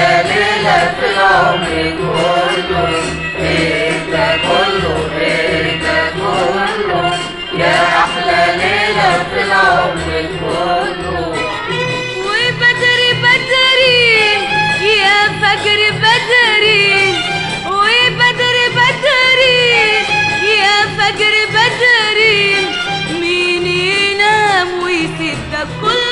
أحلى ليلة في العمر كله إيه ده كله إيه ده كله يا أحلى ليلة في العمر كله وبدري بدري يا فجر بدري وبدري بدري يا فجر بدري مين ينام ويسيب ده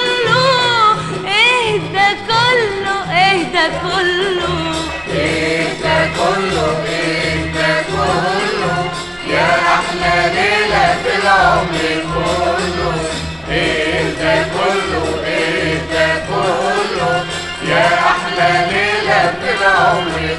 كله ايه ده كله ايه ده كله إيه ده كله إيه ده كله يا أحلى ليلة في العمر كله إيه ده كله إيه ده كله يا أحلى ليلة في العمر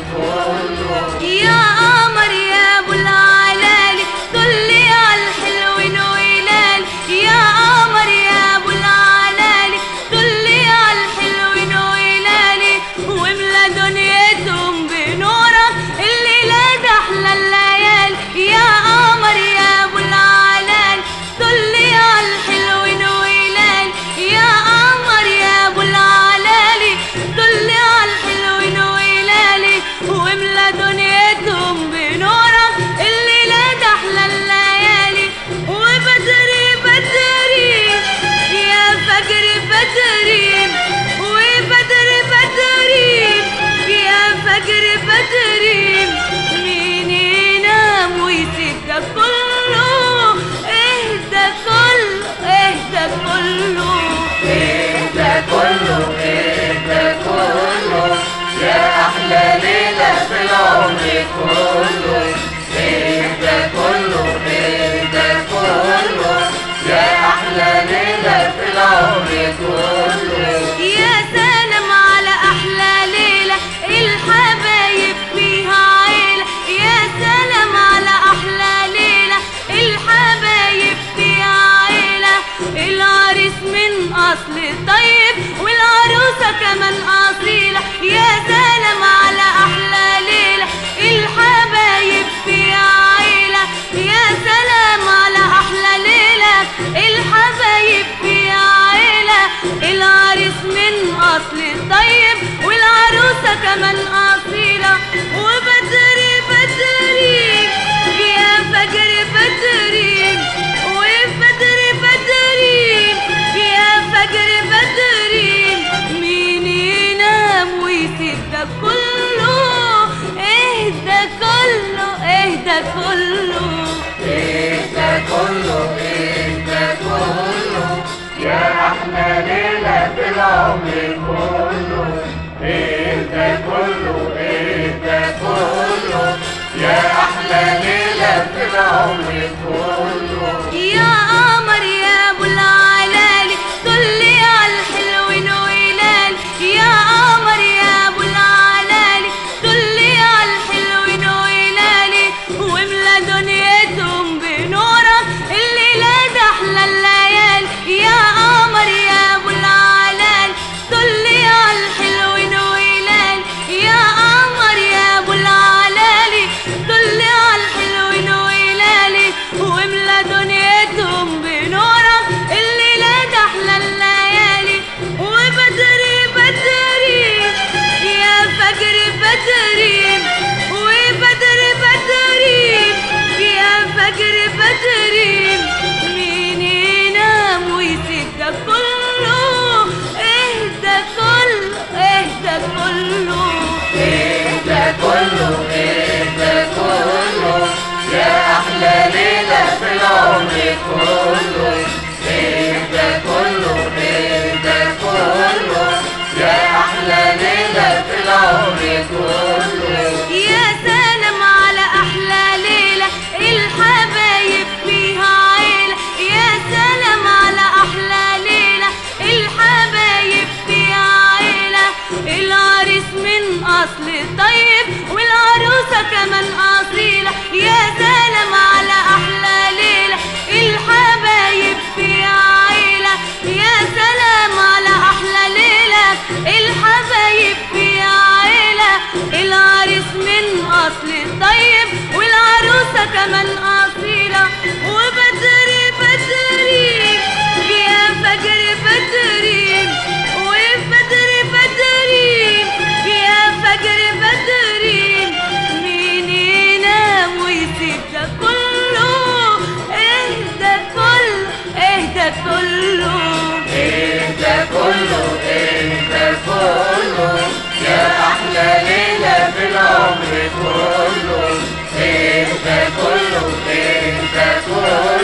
كله يا قمر يا ابو العلالي طلي على الحلوين ويلال يا قمر يا ابو العلالي طلي على الحلوين ويلالي واملا دنيتهم بنورك الليلة ده احلى الليالي يا قمر يا ابو العلالي طلي على الحلوين ويلال يا قمر يا ابو العلالي طلي على الحلوين ويلالي واملا دنيتهم بنورك الليلة ده احلى الليالي وبدري بدري يا فجر بدري وبدري بدري يا فجر بدري مين ينام ويسيب ده كله ايه ده كله ايه ده كله إيه ده كله إيه ده كله يا أحلى ليلة في العمر كله إيه ده كله إيه ده كله يا أحلى ليلة في العمر كله يا سلام على احلى ليله الحبايب فيها عيله يا سلام على احلى ليله الحبايب فيها عيله العريس من اصل طيب والعروسه كمان اصيله يا سلام على احلى ليله الحبايب فيها عيله يا سلام على احلى ليله الحبايب فيها عيله العريس من اصل طيب والعروسه كمان اصيله وبدري بدري يا فجر بدري وبدري بدري يا فجر بدري مين ينام ويسيب ده كله ايه ده كله ايه ده كله إيه ده كله إيه ده كله يا أحلى ليلة في العمر كله إيه ده كله إيه ده كله يا أحلى ليلة في العمر كله يا قمر يا ابو العلالي طلي على الحلوين ويلال يا قمر يا ابو العلالي طلي على الحلوين ويلالي واملا دنيتهم بنورك الليلة ده احلى الليالي يا قمر يا ابو العلالي طلي على الحلوين ويلال يا قمر يا ابو العلالي طلي على الحلوين ويلالي واملا دنيتهم بنورك الليلة ده احلى الليالي وبدري بدري يا فجر بدري وبدري بدري يا فجر بدري مين ينام ويسيب ده كله ايه ده كله ايه ده كله إيه ده كله إيه ده كله يا أحلى ليلة في العمر كله إيه ده كله إيه ده كله يا أحلى ليلة في العمر كله يا سلام على احلى ليله الحبايب فيها عيله يا سلام على احلى ليله الحبايب فيها عيله العريس من اصل طيب والعروسه كمان اصيله يا سلام على احلى ليله الحبايب فيها عيله يا سلام على احلى ليله الحبايب فيها عيله العريس من اصل طيب والعروسه كمان اصيله وبدري بدري يا فجر بدري وبدري بدري يا أحلى ليلة في العمر كله انت كله انت كله